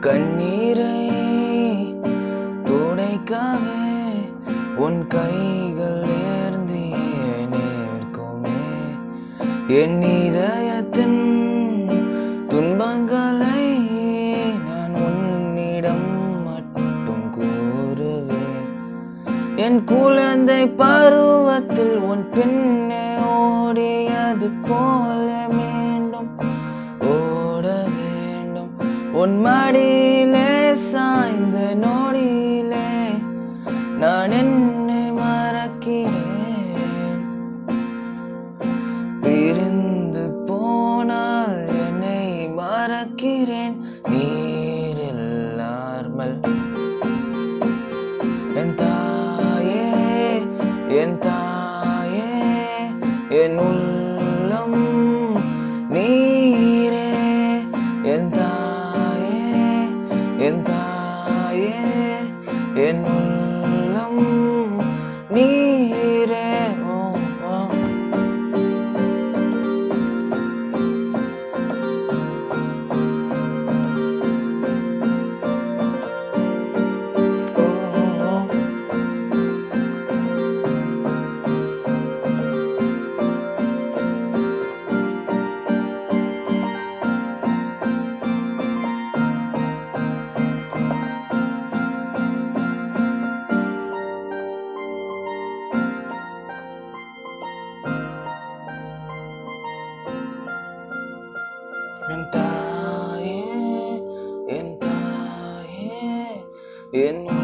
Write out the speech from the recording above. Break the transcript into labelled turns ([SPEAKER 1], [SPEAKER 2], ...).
[SPEAKER 1] கண்ணீரை துடைக்கவே உன் கைகள் ஏர்ந்தியே நிற்குமே என் இதயத்தின் துன்பங்களை நான் உன்னிடம் மட்டும் கூறுவேன் என் குழந்தை பருவத்தில் உன் பின்னே ஓடியது போல மீண்டும் ஓட வேண்டும் உன் மடியிலே சாய்ந்த நொடியிலே நான் என்னை மறக்கிறேன் பிரிந்து போனால் என்னை மறக்கிறேன் நீரில்லாமல் என் தாயே என் தாயே என் உள்ளம் நீரே என் தாயே என் தாயே என் உள்ளம் நீரே ஓ ஓ ஓ ஓ என் தாயே என் தாயே என்